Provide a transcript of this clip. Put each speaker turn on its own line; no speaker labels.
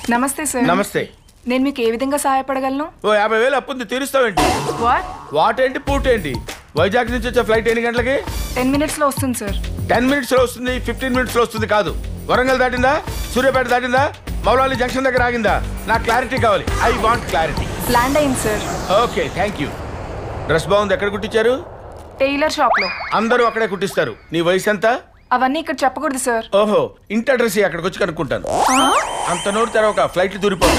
నమస్తే సార్
నమస్తే
నేను మీకు ఏ విధంగా సహాయపడగలను
ఓ యాభై వేలు అప్పుంది తీరుస్తావేంటి
వాట్
వాట్ ఏంటి పూట ఏంటి వైజాగ్ నుంచి వచ్చే ఫ్లైట్ ఎన్ని గంటలకి
టెన్ మినిట్స్లో వస్తుంది సార్
టెన్ మినిట్స్ లో వస్తుంది ఫిఫ్టీన్ మినిట్స్ లో వస్తుంది కాదు వరంగల్ దాటిందా సూర్యాపేట దాటిందా మౌలాలి జంక్షన్ దగ్గర ఆగిందా నాకు క్లారిటీ కావాలి ఐ వాంట్ క్లారిటీ
ల్యాండ్ అయింది sir
okay thank you dress బాగుంది ఎక్కడ కుట్టించారు
టైలర్ షాప్లో
అందరూ అక్కడే కుట్టిస్తారు నీ వయసు ఎంత
అవన్నీ ఇక్కడ చెప్పకూడదు సార్
ఓహో ఇంటి అడ్రస్ అక్కడికి వచ్చి కనుక్కుంటాను అంత నోరు తెరవక ఫ్లైట్ దూరిపోదు